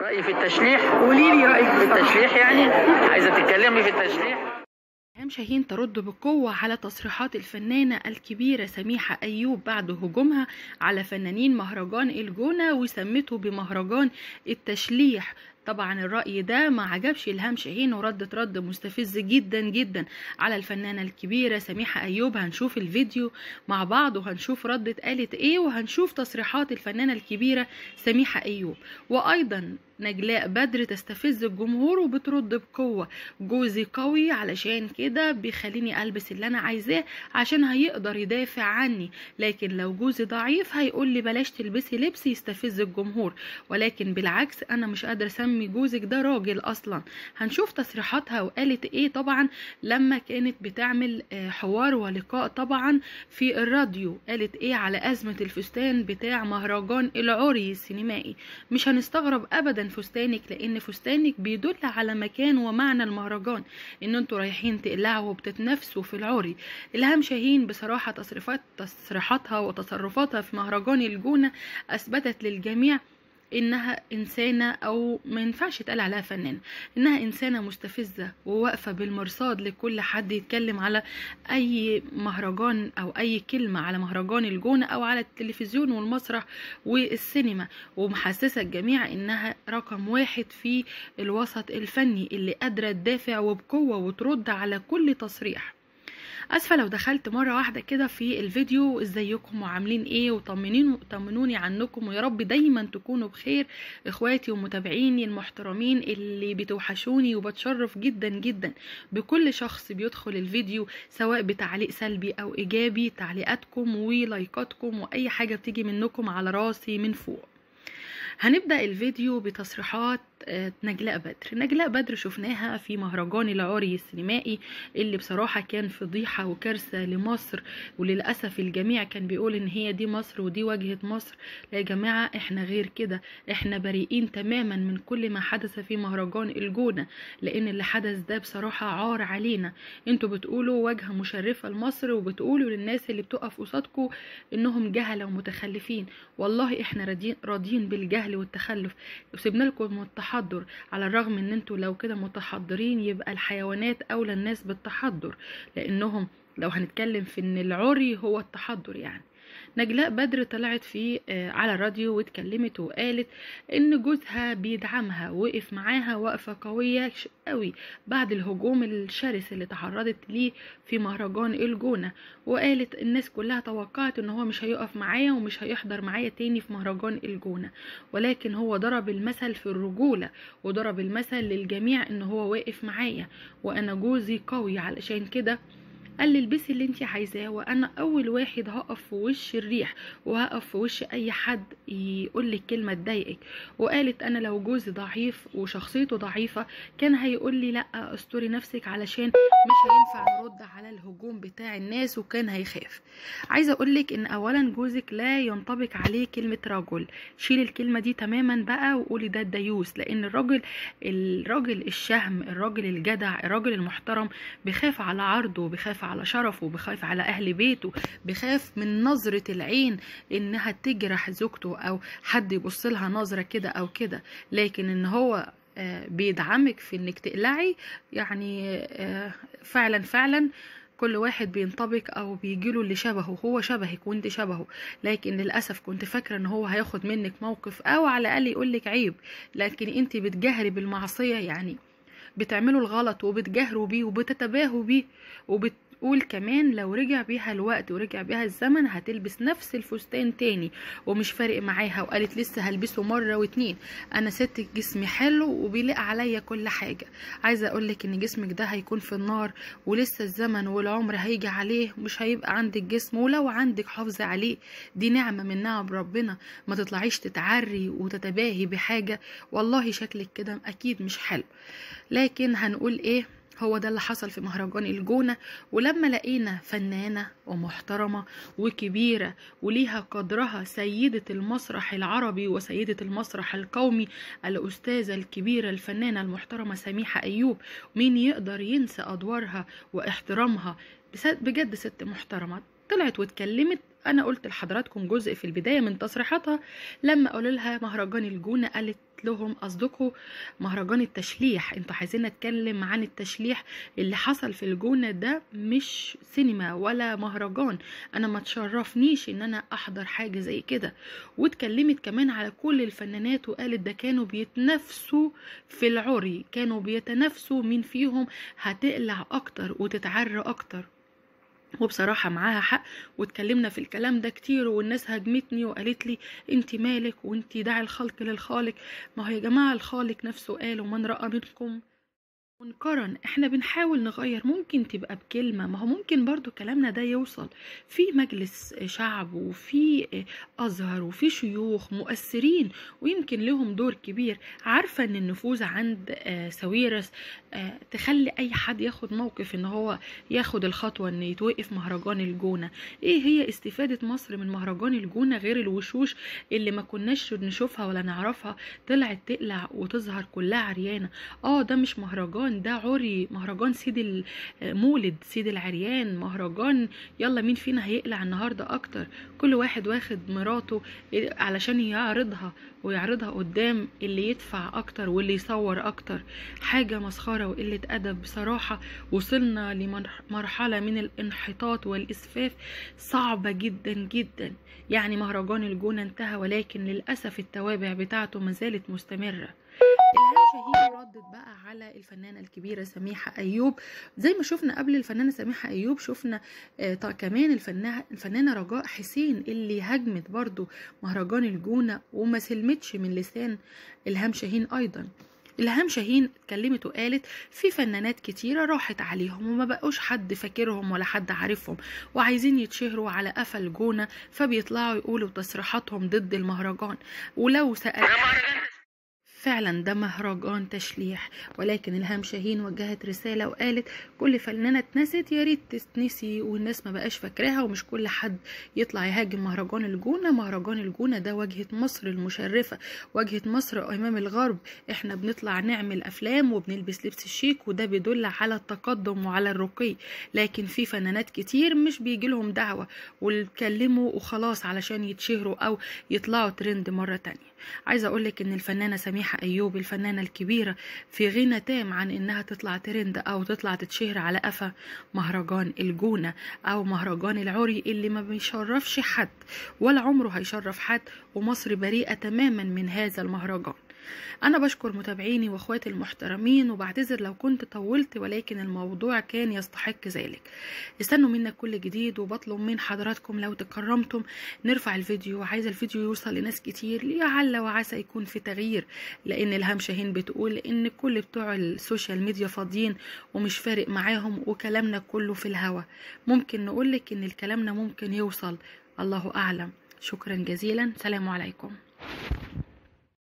رأيي في التشليح قولي لي رايك في بصراحه التشليح يعني عايزة تتكلمي في التشليح إلهام شاهين ترد بقوة على تصريحات الفنانة الكبيرة سميحة أيوب بعد هجومها على فنانين مهرجان الجونة وسمته بمهرجان التشليح طبعا الرأي ده ما عجبش إلهام شاهين وردت رد مستفز جدا جدا على الفنانة الكبيرة سميحة أيوب هنشوف الفيديو مع بعض وهنشوف ردت قالت إيه وهنشوف تصريحات الفنانة الكبيرة سميحة أيوب وأيضا نجلاء بدر تستفز الجمهور وبترد بقوة جوزي قوي علشان كده بيخليني ألبس اللي أنا عايزاه عشان هيقدر يدافع عني لكن لو جوزي ضعيف هيقول لي بلاش تلبسي لبس يستفز الجمهور ولكن بالعكس أنا مش قادرة أسمي جوزك ده راجل أصلا هنشوف تصريحاتها وقالت إيه طبعا لما كانت بتعمل آه، حوار ولقاء طبعا في الراديو قالت إيه على أزمة الفستان بتاع مهرجان العري السينمائي مش هنستغرب ابدا فستانك لان فستانك بيدل على مكان ومعنى المهرجان ان انتوا رايحين تقلعوا وبتتنافسوا في العري الهام شاهين بصراحه تصريفات تصريحاتها وتصرفاتها في مهرجان الجونه اثبتت للجميع انها انسانه او ما ينفعش يتقال عليها فنانه انها انسانه مستفزه وواقفه بالمرصاد لكل حد يتكلم على اي مهرجان او اي كلمه على مهرجان الجونه او على التلفزيون والمسرح والسينما ومحسسه الجميع انها رقم واحد في الوسط الفني اللي قادره تدافع وبقوه وترد على كل تصريح اسفه لو دخلت مره واحده كده في الفيديو ازيكم وعاملين ايه وطمنين طمنوني عنكم ويا رب دايما تكونوا بخير اخواتي ومتابعيني المحترمين اللي بتوحشوني وبتشرف جدا جدا بكل شخص بيدخل الفيديو سواء بتعليق سلبي او ايجابي تعليقاتكم ولايكاتكم واي حاجه بتيجي منكم على راسي من فوق هنبدأ الفيديو بتصريحات آه، نجلاء بدر نجلاء بدر شفناها في مهرجان العري السينمائي اللي بصراحة كان فضيحة وكارثة لمصر وللأسف الجميع كان بيقول إن هي دي مصر ودي واجهة مصر لا يا جماعة إحنا غير كده إحنا بريئين تماما من كل ما حدث في مهرجان الجونة لأن اللي حدث ده بصراحة عار علينا انتوا بتقولوا واجهة مشرفة لمصر وبتقولوا للناس اللي بتقف قصادكم إنهم جهلة ومتخلفين والله إحنا راضيين راضيين بالجهل والتخلف وسيبنا لكم التحضر على الرغم ان انتوا لو كده متحضرين يبقى الحيوانات اولى الناس بالتحضر لانهم لو هنتكلم في ان العري هو التحضر يعني نجلاء بدر طلعت في آه، على الراديو واتكلمت وقالت ان جوزها بيدعمها وقف معاها وقفة قوية ش- قوي بعد الهجوم الشرس اللي تعرضت ليه في مهرجان الجونة وقالت الناس كلها توقعت ان هو مش هيقف معايا ومش هيحضر معايا تاني في مهرجان الجونة ولكن هو ضرب المثل في الرجولة وضرب المثل للجميع ان هو واقف معايا وانا جوزي قوي علشان كده قال لي البسي اللي انت عايزاه وانا اول واحد هقف في وش الريح وهقف في وش اي حد يقول لك كلمه تضايقك وقالت انا لو جوزي ضعيف وشخصيته ضعيفه كان هيقول لي لا استوري نفسك علشان مش هينفع نرد على الهجوم بتاع الناس وكان هيخاف عايزه اقول لك ان اولا جوزك لا ينطبق عليه كلمه رجل شيل الكلمه دي تماما بقى وقولي ده الديوس لان الراجل الراجل الشهم الراجل الجدع الراجل المحترم بيخاف على عرضه بيخاف على شرفه بيخاف على اهل بيته بيخاف من نظرة العين انها تجرح زوجته او حد يبص لها نظرة كده او كده لكن ان هو آه، بيدعمك في انك تقلعي يعني آه، فعلا فعلا كل واحد بينطبق او بيجيله اللي شبهه هو شبهك وانت شبهه لكن للاسف كنت فاكره ان هو هياخد منك موقف او على الاقل يقولك عيب لكن انت بتجهري بالمعصيه يعني بتعملوا الغلط وبتجاهروا بيه وبتتباهوا بيه وبتقول كمان لو رجع بيها الوقت ورجع بيها الزمن هتلبس نفس الفستان تاني ومش فارق معاها وقالت لسه هلبسه مرة واتنين انا ست جسمي حلو وبيليق عليا كل حاجة عايزة اقولك ان جسمك ده هيكون في النار ولسه الزمن والعمر هيجي عليه مش هيبقى عندك جسم ولو عندك حافظي عليه دي نعمة من نعم ربنا ما تطلعيش تتعري وتتباهي بحاجة والله شكلك كده اكيد مش حلو لكن هنقول ايه هو ده اللي حصل في مهرجان الجونة ولما لقينا فنانة ومحترمة وكبيرة وليها قدرها سيدة المسرح العربي وسيدة المسرح القومي الأستاذة الكبيرة الفنانة المحترمة سميحة أيوب مين يقدر ينسى أدوارها واحترامها بس- بجد ست محترمة طلعت واتكلمت انا قلت لحضراتكم جزء في البدايه من تصريحاتها لما قالوا لها مهرجان الجونه قالت قالت لهم قصدكم مهرجان التشليح انتوا عايزين نتكلم عن التشليح اللي حصل في الجونة ده مش سينما ولا مهرجان انا ما تشرفنيش ان انا احضر حاجة زي كده واتكلمت كمان على كل الفنانات وقالت ده كانوا بيتنافسوا في العري كانوا بيتنافسوا مين فيهم هتقلع اكتر وتتعرى اكتر وبصراحة معاها حق واتكلمنا في الكلام ده كتير والناس هجمتني وقالت لي انت مالك وانت داعي الخلق للخالق ما هو يا جماعة الخالق نفسه قال ومن رأى منكم منكرا احنا بنحاول نغير ممكن تبقى بكلمة ما هو ممكن برضو كلامنا ده يوصل في مجلس شعب وفي أزهر وفي شيوخ مؤثرين ويمكن لهم دور كبير عارفة ان النفوذ عند ساويرس تخلي اي حد ياخد موقف ان هو ياخد الخطوة ان يتوقف مهرجان الجونة ايه هي استفادة مصر من مهرجان الجونة غير الوشوش اللي ما كناش نشوفها ولا نعرفها طلعت تقلع وتظهر كلها عريانة اه ده مش مهرجان ده عري مهرجان سيد المولد سيد العريان مهرجان يلا مين فينا هيقلع النهارده اكتر كل واحد واخد مراته علشان يعرضها ويعرضها قدام اللي يدفع اكتر واللي يصور اكتر حاجة مسخرة وقلة ادب بصراحة وصلنا لمرحلة من الانحطاط والاسفاف صعبة جدا جدا يعني مهرجان الجونة انتهى ولكن للأسف التوابع بتاعته ما زالت مستمرة الهام شاهين ردت بقى على الفنانة الكبيرة سميحة أيوب زي ما شفنا قبل الفنانة سميحة أيوب شفنا آه كمان الفنانة, الفنانة رجاء حسين اللي هجمت برضو مهرجان الجونة وما سلمتش من لسان الهام شاهين أيضا الهام شاهين اتكلمت وقالت في فنانات كتيرة راحت عليهم وما بقوش حد فاكرهم ولا حد عارفهم وعايزين يتشهروا على قفا الجونة فبيطلعوا يقولوا تصريحاتهم ضد المهرجان ولو سأل فعلا ده مهرجان تشليح ولكن الهام شاهين وجهت رسالة وقالت كل فنانة اتنست يا ريت تتنسي والناس ما بقاش فاكراها ومش كل حد يطلع يهاجم مهرجان الجونة مهرجان الجونة ده واجهة مصر المشرفة واجهة مصر أمام الغرب احنا بنطلع نعمل أفلام وبنلبس لبس الشيك وده بيدل على التقدم وعلى الرقي لكن في فنانات كتير مش بيجي لهم دعوة ويتكلموا وخلاص علشان يتشهروا أو يطلعوا ترند مرة تانية عايزة أقولك إن الفنانة سميحة أيوب الفنانة الكبيرة في غنى تام عن إنها تطلع ترند أو تطلع تتشهر على قفا مهرجان الجونة أو مهرجان العري اللي ما بيشرفش حد ولا عمره هيشرف حد ومصر بريئة تماما من هذا المهرجان أنا بشكر متابعيني وأخواتي المحترمين وبعتذر لو كنت طولت ولكن الموضوع كان يستحق ذلك استنوا منك كل جديد وبطلب من حضراتكم لو تكرمتم نرفع الفيديو وعايزة الفيديو يوصل لناس كتير لعل وعسى يكون في تغيير لأن الهام شاهين بتقول إن كل بتوع السوشيال ميديا فاضيين ومش فارق معاهم وكلامنا كله في الهوا ممكن نقولك إن الكلامنا ممكن يوصل الله أعلم شكرا جزيلا سلام عليكم